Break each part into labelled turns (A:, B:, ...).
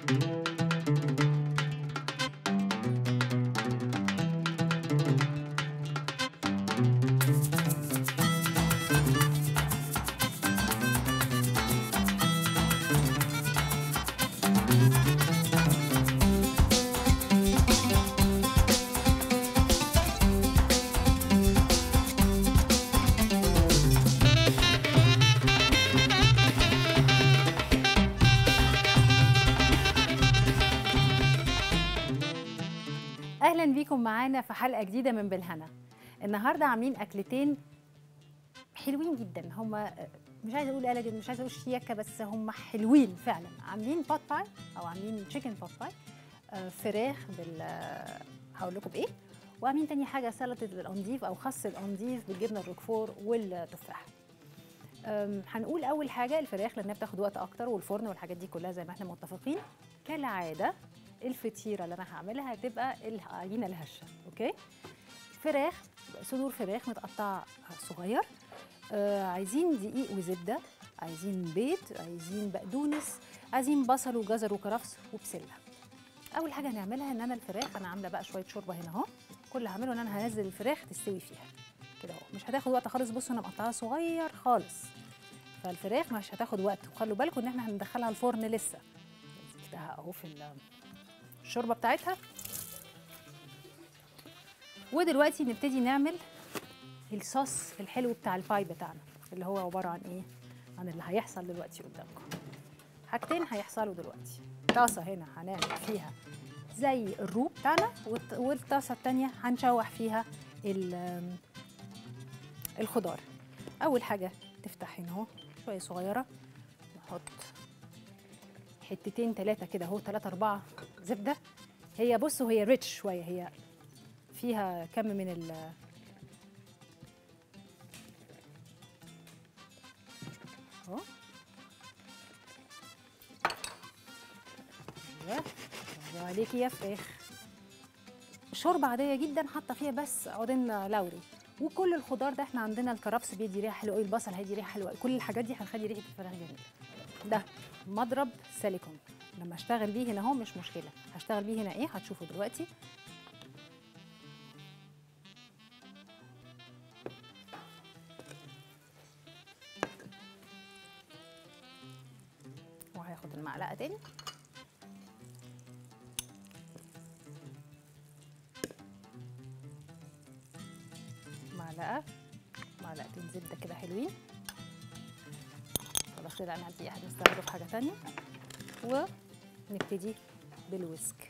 A: اهلا بيكم معانا في حلقه جديده من بالهنا النهارده عاملين اكلتين حلوين جدا هما مش عايزه اقول الجن مش عايزه اقول شياكه بس هم حلوين فعلا عاملين بوت باي او عاملين تشيكن بوت باي آه، فراخ بال آه، هقول لكم بايه وعاملين تاني حاجه سلطه الانديف او خس الانديف بالجبنه الروكفور والتفاح أم، هنقول اول حاجه الفراخ لانها بتاخد وقت اكتر والفرن والحاجات دي كلها زي ما احنا متفقين كالعاده الفطيره اللي انا هعملها هتبقى العجينه الهشه اوكي فراخ صدور فراخ متقطعه صغير آه عايزين دقيق وزبده عايزين بيض عايزين بقدونس عايزين بصل وجزر وكرفس وبسله اول حاجه هنعملها ان انا الفراخ انا عامله بقى شويه شوربه هنا اهو كل اللي هعمله ان انا هنزل الفراخ تستوي فيها كده اهو مش هتاخد وقت خالص بصوا انا مقطعاها صغير خالص فالفراخ مش هتاخد وقت وخلوا بالكم ان احنا هندخلها الفرن لسه نزلتها اهو في ال- الشوربه بتاعتها ودلوقتي نبتدي نعمل الصوص الحلو بتاع الباي بتاعنا اللي هو عباره عن ايه عن اللي هيحصل دلوقتي قدامكم حاجتين هيحصلوا دلوقتي طاسه هنا هنعمل فيها زي الروب بتاعنا والط- والطاسه التانية هنشوح فيها ال- الخضار اول حاجه تفتح هنا اهو شويه صغيره نحط حتتين ثلاثه كده اهو ثلاثه اربعه زبده هي بصوا هي ريتش شويه هي فيها كم من ال اهو ايوه برافو عليكي يا فراخ شوربه عاديه جدا حاطه فيها بس عودين لوري وكل الخضار ده احنا عندنا الكرفس بيدي ريحه حلوه قوي البصل هيدي ريحه حلوه قوي كل الحاجات دي هنخلي ريحه الفراخ جميله ده مضرب سيليكون لما اشتغل بيه هنا اهو مش مشكله هشتغل بيه هنا ايه هتشوفوا دلوقتي وهاخد المعلقه تاني معلقه معلقتين زبده كده حلوين خلاص كده انا دي هنستخدمه في حاجه تانية ونبتدي بالويسك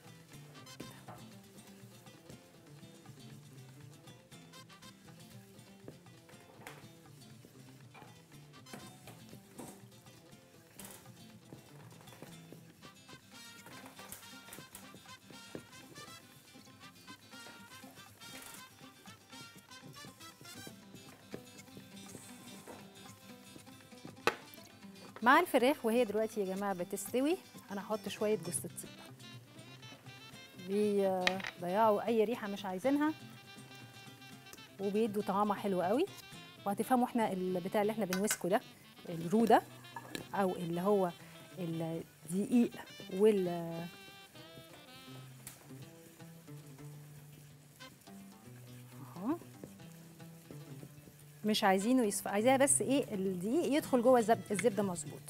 A: مع الفراخ وهي دلوقتي يا جماعه بتستوي انا هحط شويه جوز الطيب بيضيعوا اي ريحه مش عايزينها وبيدوا طعامه حلو قوي وهتفهموا احنا البتاع اللي احنا بنوسكه ده الرو ده او اللي هو الدقيق وال اهو مش عايزينه يصفى عايزاه بس ايه الدقيق يدخل جوه الزب- الزبده مظبوط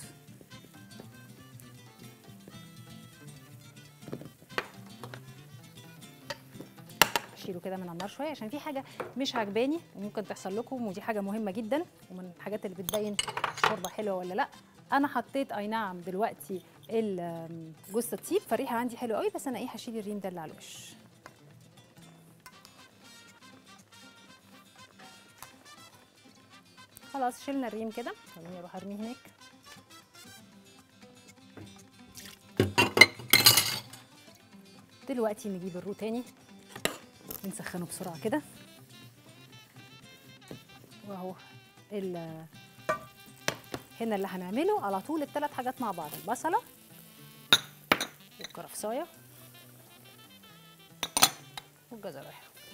A: اشيله كده من النار شويه عشان في حاجه مش عجباني وممكن تحصل لكم ودي حاجه مهمه جدا ومن الحاجات اللي بتبين الشوربه حلوه ولا لا انا حطيت اي نعم دلوقتي ال- جوز الطيب فالريحه عندي حلوه قوي بس انا ايه هشيل الريم ده اللي على الوش خلاص شلنا الريم كده خليني اروح ارميه هناك دلوقتي نجيب الرو تاني نسخنه بسرعه كده واهو ال- هنا اللي هنعمله على طول الثلاث حاجات مع بعض البصله والكرفسايه والجزر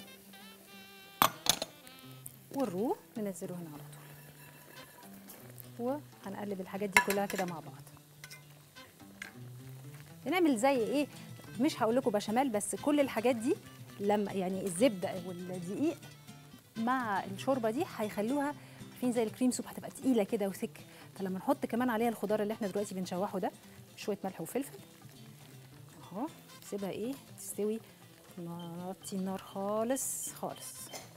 A: والرو ننزله هنا على طول وهنقلب الحاجات دي كلها كده مع بعض بنعمل زي ايه مش هقول لكم بشاميل بس كل الحاجات دي لما يعني الزبده والدقيق مع الشوربه دي هيخلوها عارفين زي الكريم سوب هتبقى تقيله كده وثك فلما نحط كمان عليها الخضار اللي احنا دلوقتي بنشوحه ده شويه ملح وفلفل اهو سيبها ايه تستوي نوطي النار خالص خالص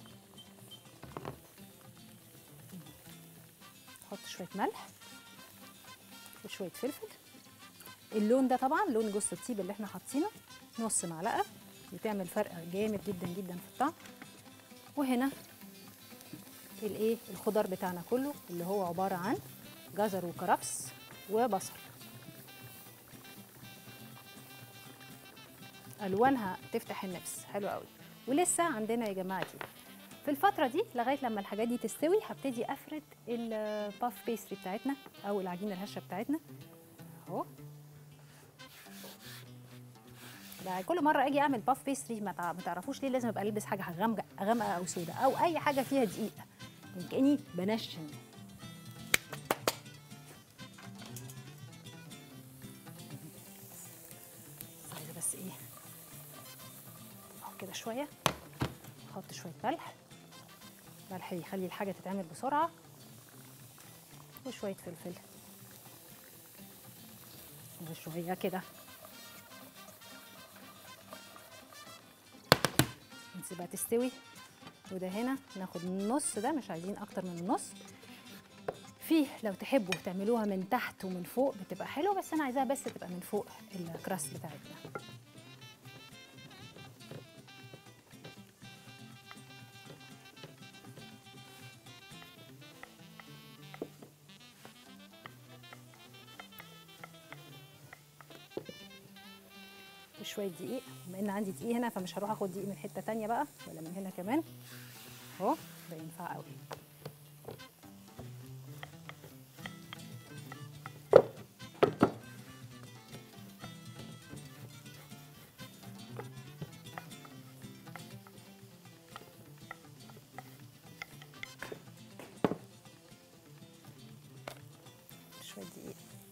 A: نحط شويه ملح وشويه فلفل اللون ده طبعا لون جوز الطيب اللي احنا حاطينه نص معلقه بتعمل فرق جامد جدا جدا في الطعم وهنا الايه الخضار بتاعنا كله اللي هو عباره عن جزر وكرفس وبصل الوانها تفتح النفس حلو قوي ولسه عندنا يا جماعه دي في الفتره دي لغايه لما الحاجات دي تستوي هبتدي افرد الباف بيستري بتاعتنا او العجينه الهشه بتاعتنا اهو ده كل مره اجي اعمل باف بيستري ما تع- ما تعرفوش ليه لازم ابقى البس حاجه غامقه غامقه او سوداء او اي حاجه فيها دقيق يعني كاني بنشن عايزه بس ايه اهو كده شويه احط شويه ملح ملح يخلي الحاجه تتعمل بسرعه وشويه فلفل وشويه كده نسيبها تستوي وده هنا ناخد النص ده مش عايزين اكتر من النص فيه لو تحبوا تعملوها من تحت ومن فوق بتبقى حلوه بس انا عايزاها بس تبقى من فوق الكراست بتاعتنا وشويه دقيق بما ان عندي دقيق هنا فمش هروح اخد دقيق من حته تانية بقى ولا من هنا كمان اهو ده ينفع قوي شويه دقيق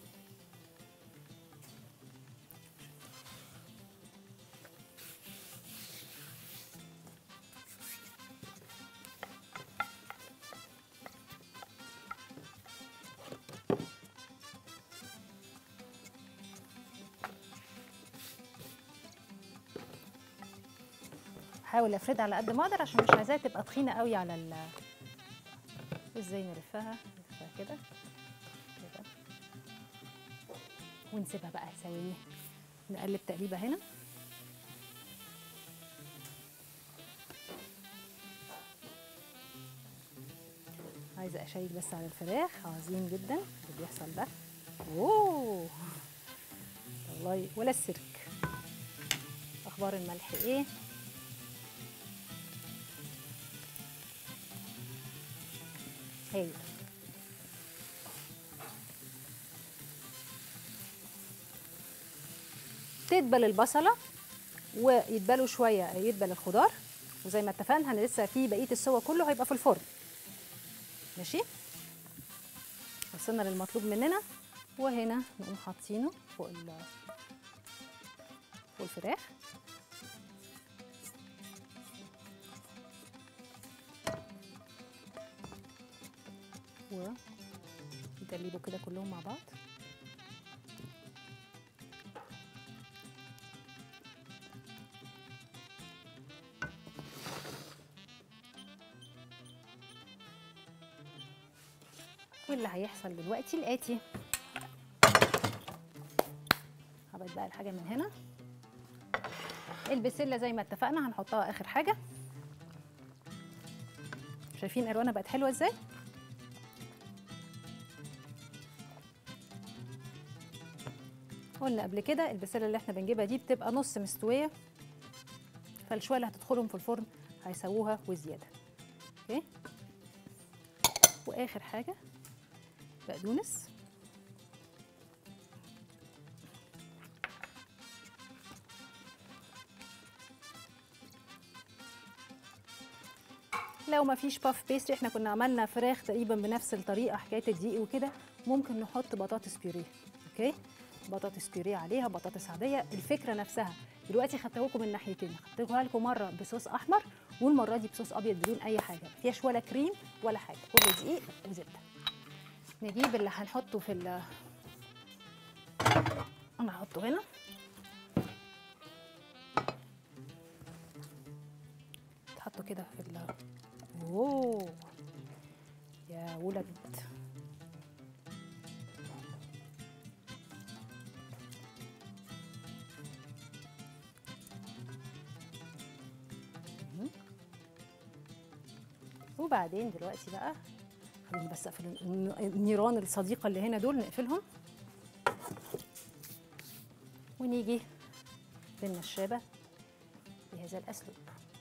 A: احاول افردها على قد ما اقدر عشان مش عايزاها تبقى تخينه قوي على ال ازاي نلفها نلفها كده كده ونسيبها بقى ثواني نقلب تقليبه هنا عايزه اشيك بس على الفراخ عظيم جدا اللي بيحصل ده اوه والله ولا السيرك اخبار الملح ايه هايل تدبل البصله ويتبلوا شويه يدبل الخضار وزي ما اتفقنا احنا لسه في بقيه السوا كله هيبقى في الفرن ماشي وصلنا للمطلوب مننا وهنا نقوم حاطينه فوق ال فوق الفراخ ونقلبوا كده كلهم مع بعض واللي هيحصل دلوقتي الاتي هبعد بقى الحاجه من هنا البسله زي ما اتفقنا هنحطها اخر حاجه شايفين الوانها بقت حلوه ازاي قلنا قبل كده البسله اللي احنا بنجيبها دي بتبقى نص مستويه فالشويه اللي هتدخلهم في الفرن هيسووها وزياده اوكي واخر حاجه بقدونس لو ما فيش باف بيستري احنا كنا عملنا فراخ تقريبا بنفس الطريقه حكايه الدقيق وكده ممكن نحط بطاطس بيوريه اوكي بطاطس بيوريه عليها بطاطس عاديه الفكره نفسها دلوقتي خدتها لكم من ناحيتين خدتها لكم مره بصوص احمر والمره دي بصوص ابيض بدون اي حاجه ما فيهاش ولا كريم ولا حاجه كله دقيق وزبده نجيب اللي هنحطه في ال انا هحطه هنا تحطه كده في ال اوه يا ولد مهم. وبعدين دلوقتي بقى خليني بس اقفل الن- النيران الصديقه اللي هنا دول نقفلهم ونيجي بالنشابه بهذا الاسلوب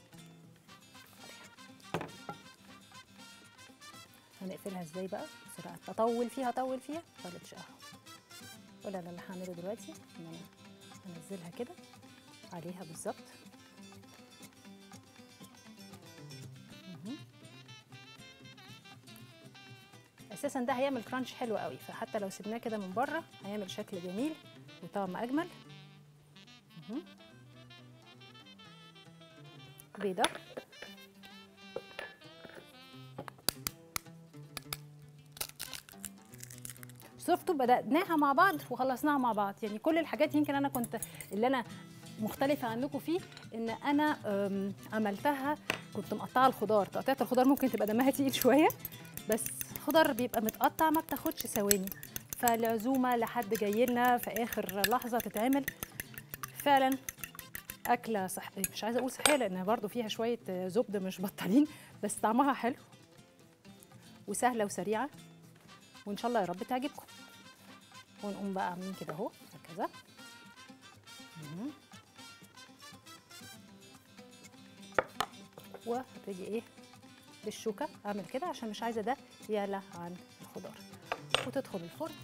A: هنقفلها ازاي بقى بسرعه اطول فيها اطول فيها طولتش اهو ولا انا اللي هعمله دلوقتي ان انا هنزلها كده عليها بالظبط مهم. اساسا ده هيعمل كرانش حلو قوي فحتى لو سيبناه كده من بره هيعمل شكل جميل وطعم اجمل مهم. بيضه شفتوا بدأناها مع بعض وخلصناها مع بعض يعني كل الحاجات يمكن أنا كنت اللي أنا مختلفة عنكم فيه إن أنا أم، عملتها كنت مقطعة الخضار تقطيعة الخضار ممكن تبقى دمها تقيل شوية بس الخضار بيبقى متقطع ما بتاخدش ثواني فالعزومة لحد جاي لنا في آخر لحظة تتعمل فعلا أكلة صح مش عايزة أقول صحية لأنها برضو فيها شوية آه، زبدة مش بطالين بس طعمها حلو وسهلة وسريعة وإن شاء الله يا رب تعجبكم ونقوم بقى عاملين كده أهو هكذا مهم. وهبتدي إيه بالشوكة أعمل كده عشان مش عايزة ده يعلى عن الخضار وتدخل الفرن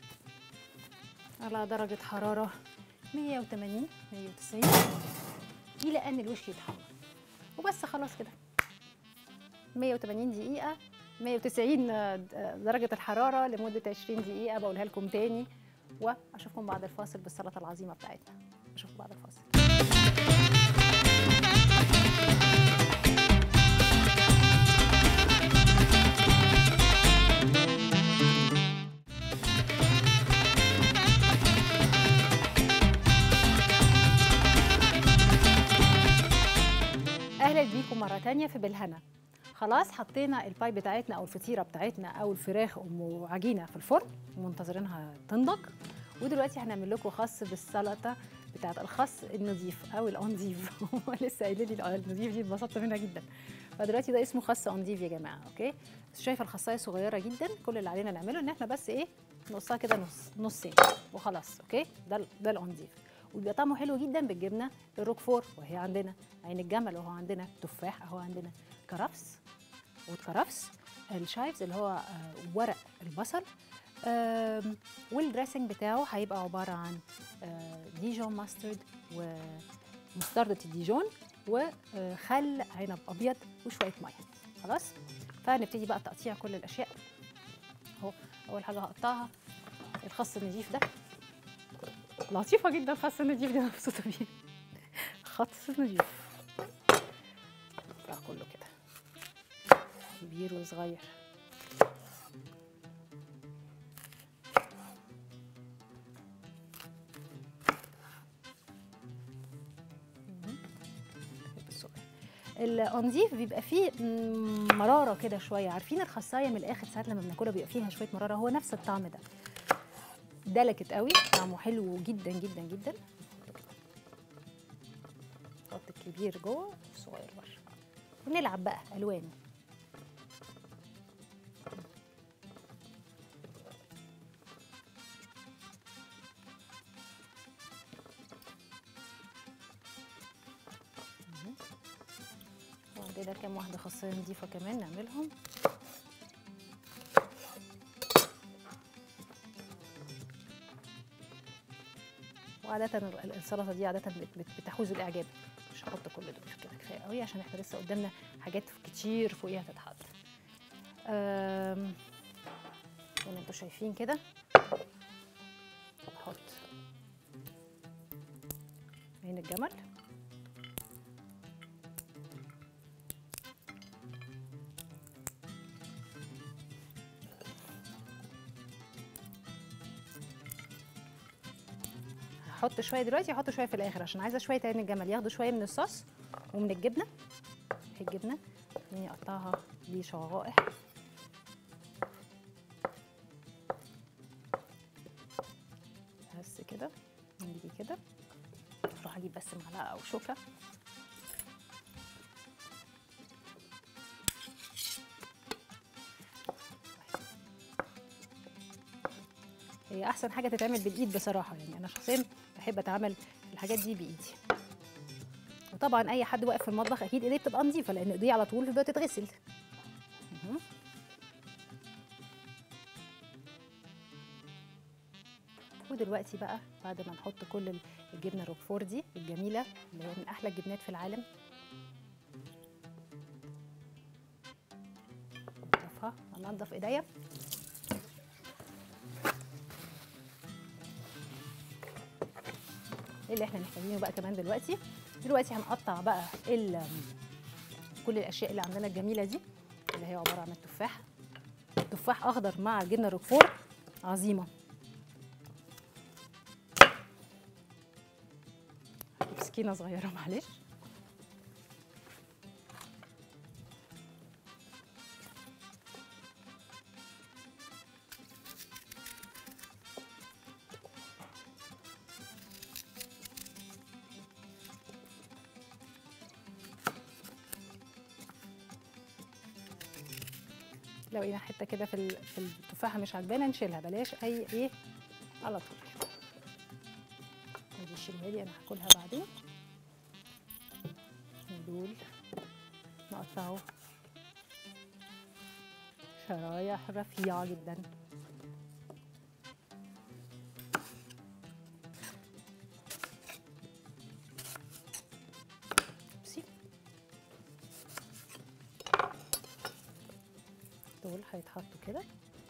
A: على درجة حرارة 180 190 إلى أن الوش يتحمر وبس خلاص كده 180 دقيقة 190 درجة الحرارة لمدة 20 دقيقة بقولها لكم تاني وأشوفكم بعد الفاصل بالسلطة العظيمة بتاعتنا أشوفكم بعد الفاصل اهلا بيكم مره تانية في بالهنا خلاص حطينا الباي بتاعتنا او الفطيره بتاعتنا او الفراخ ام عجينه في الفرن ومنتظرينها تنضج ودلوقتي هنعمل لكم خس بالسلطه بتاعت الخس النظيف او الانديف هو لسه قايل لي النظيف دي اتبسطت منها جدا فدلوقتي ده اسمه خس انديف يا جماعه اوكي بس شايفه الخصايه صغيره جدا كل اللي علينا نعمله ان احنا بس ايه نقصها كده نص نصين وخلاص اوكي ده ال- ده الانديف وبيبقى طعمه حلو جدا بالجبنه الروكفور وهي عندنا عين الجمل وهو عندنا تفاح اهو عندنا كرفس والكرفس الشايفز اللي هو آه، ورق البصل آم، والدريسنج بتاعه هيبقى عباره عن آه، ديجون ماسترد ومستردة الديجون وخل عنب ابيض وشويه ميه خلاص فنبتدي بقى تقطيع كل الاشياء اهو اول حاجه هقطعها الخس النضيف ده لطيفه جدا الخس النضيف ده مبسوطه بيه خس نضيف بقى كله كده كبير وصغير مهم. بالصغير. الانظيف بيبقى فيه مم، مراره كده شويه عارفين الخصايه من الاخر ساعات لما بناكلها بيبقى فيها شويه مراره هو نفس الطعم ده دلكت قوي طعمه حلو جدا جدا جدا نحط الكبير جوه والصغير بره ونلعب بقى الوان مهم. وعندنا كام واحدة خاصية نضيفة كمان نعملهم وعادة ال- السلطة دي عادة بت- بت- بتحوز الإعجاب مش هحط كل دول كده كفاية قوي عشان احنا لسه قدامنا حاجات كتير فوقيها تتحط أم، زي ما انتوا شايفين كده احط عين الجمل هحط شويه دلوقتي هحط شويه في الاخر عشان عايزه شويه عين الجمل ياخدوا شويه من الصوص ومن الجبنه الجبنه خليني اقطعها لشرائح بس كده نيجي كده اروح اجيب بس معلقه او شوكه هي احسن حاجه تتعمل بالايد بصراحه يعني انا شخصيا بحب اتعامل الحاجات دي بايدي وطبعا اي حد واقف في المطبخ اكيد ايديه بتبقى نظيفه لان ايديه على طول بتبقى تتغسل مهم. ودلوقتي بقى بعد ما نحط كل الجبنه روكفور دي الجميله اللي هي من احلى الجبنات في العالم نضيفها انضف ايديا ايه اللي احنا محتاجينه بقى كمان دلوقتي دلوقتي هنقطع بقى ال- كل الاشياء اللي عندنا الجميله دي اللي هي عباره عن التفاح تفاح اخضر مع جبنه روكفور عظيمه هجيب سكينه صغيره معلش لو لقينا حته كده في ال- في التفاحه مش عجبانا نشيلها بلاش اي ايه على طول ادي شيلها لي انا هاكلها بعدين ودول نقطعه شرايح رفيعه جدا بصي دول هيتحطوا كده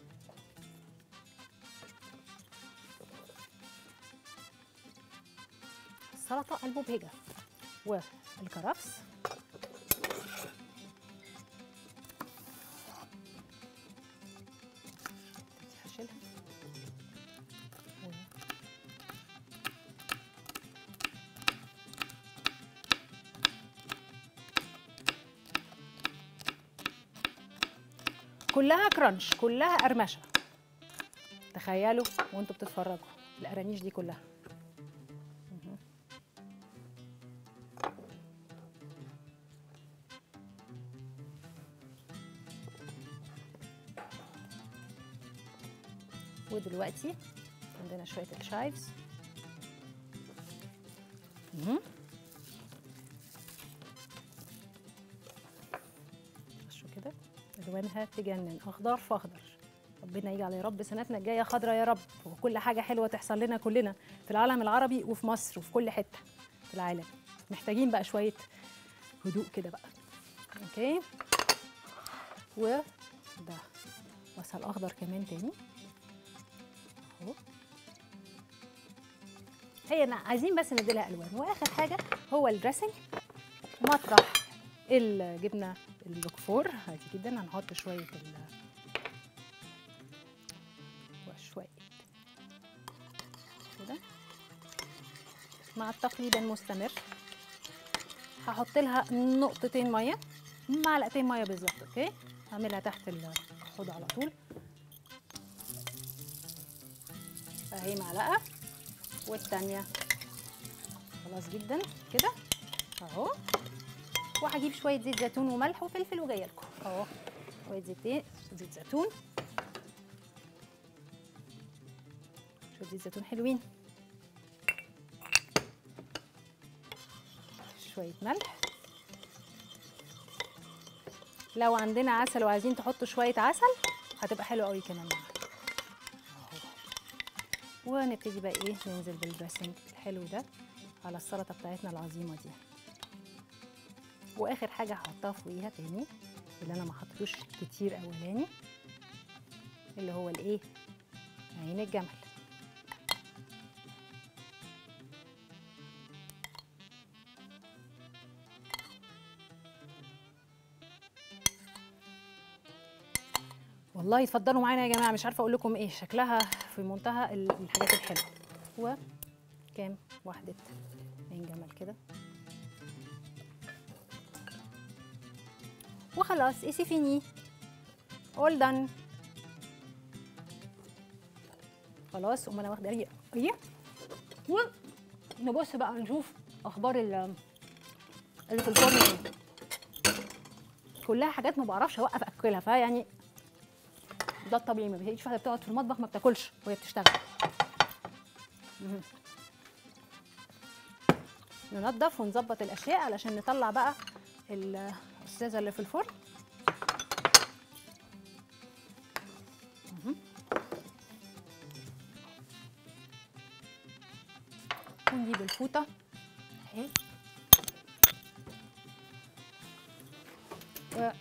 A: السلطة المبهجة والكرفس هشيلها كلها كرانش كلها قرمشه تخيلوا وانتوا بتتفرجوا القرانيش دي كلها مهم. ودلوقتي عندنا شويه الشايفز مهم. شو كده الوانها تجنن اخضر في اخضر ربنا يجعل يا رب سنتنا الجايه خضرا يا رب وكل حاجه حلوه تحصل لنا كلنا في العالم العربي وفي مصر وفي كل حته في العالم محتاجين بقى شويه هدوء كده بقى اوكي وده بصل اخضر كمان تاني اهو هي أنا عايزين بس نديلها الوان واخر حاجه هو الدريسنج مطرح الجبنه الروكفور عادي جدا هنحط شويه ال وشويه كده مع التقليب المستمر هحط لها نقطتين ميه معلقتين ميه بالظبط اوكي هعملها تحت الحوض على طول اهي معلقه والتانيه خلاص جدا كده اهو وهجيب شويه زيت زيتون وملح وفلفل وجايه لكم اهو شويه زيتين زيت زيتون شويه زيت زيتون حلوين شويه ملح لو عندنا عسل وعايزين تحطوا شويه عسل هتبقى حلوه قوي كمان معاها أهو. ونبتدي بقى ايه ننزل بالدريسنج الحلو ده على السلطه بتاعتنا العظيمه دي واخر حاجه هحطها فوقيها تاني اللي انا ما حطيتوش كتير اولاني اللي هو الايه عين الجمل والله اتفضلوا معانا يا جماعه مش عارفه اقول لكم ايه شكلها في منتهى ال- الحاجات الحلوه وكام واحده عين جمل كده وخلاص ايسي فيني اول دان خلاص قوم انا واخده ايه ايه ونبص بقى نشوف اخبار ال- اللي في الفرن ايه كلها حاجات ما بعرفش اوقف اكلها فيعني ده الطبيعي ما بتلاقيش واحده بتقعد في المطبخ ما بتاكلش وهي بتشتغل مهم. ننظف ونظبط الاشياء علشان نطلع بقى الاستاذه اللي في الفرن مهم. ونجيب الفوطه اهي و-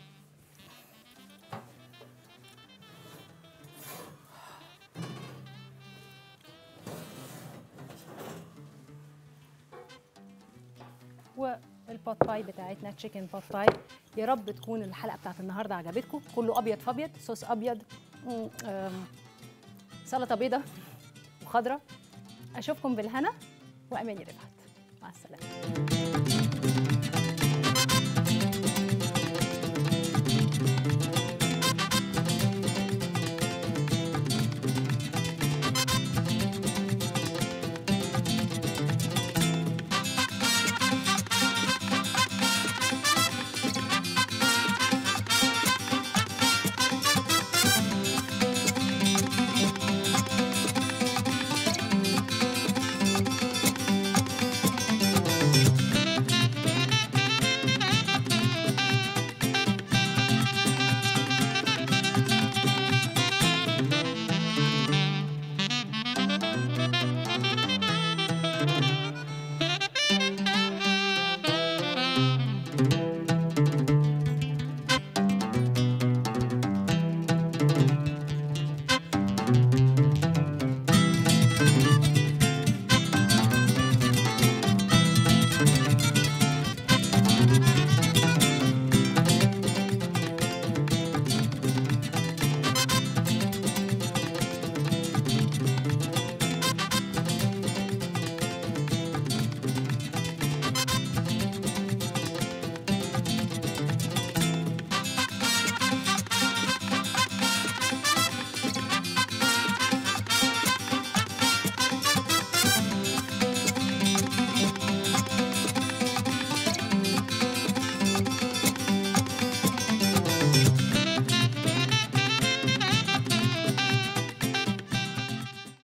A: والبوت باي بتاعتنا تشيكن بوت باي يا رب تكون الحلقه بتاعت النهارده عجبتكم كله ابيض في ابيض صوص ابيض مم، آم، سلطه بيضه وخضره اشوفكم بالهنا واماني رفعت مع السلامه